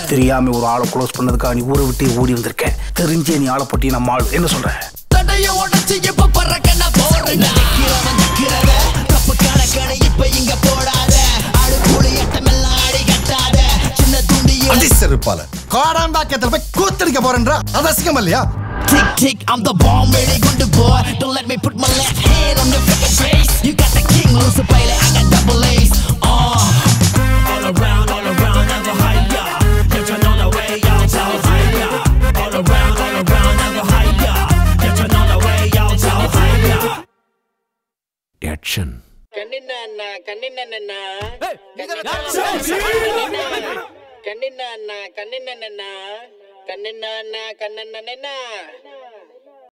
தெரியாம ஒரு ஆளை க்ளோஸ் பண்ணதுக்காக நீ ஊரை விட்டு ஓடி வந்திருக்கேன் தெரிஞ்சே நீ ஆளை போட்டி நம்ம ஆள் என்ன சொல்ற தடைய உடைச்சு இப்ப பறக்க நான் போறேன் நிக்கிறவன் நிக்கிறத தப்பு கணக்கணை இப்ப இங்க போடாத ஆடு கூலி எட்டமெல்லாம் ஆடி கட்டாத சின்ன துண்டி அதிசரிப்பால காடாம்பாக்கத்துல போய் கூத்தடிக்க போறேன்றா அது அசிங்கம் இல்லையா Tick tick, I'm the bomb, ready good boy. Don't let me put my left hand on your freaking face. You got the king, Lucy Bailey, I got double A's. Uh. All around, all around, never higher. You turn on the way out, so higher. All around, all around, never higher. You turn on the way out, so higher. Action. கண்ணின்னா கண்ணின்னா கண்ணின்னா கண்ணின்னா கண்ணின்னா கண்ணின்னா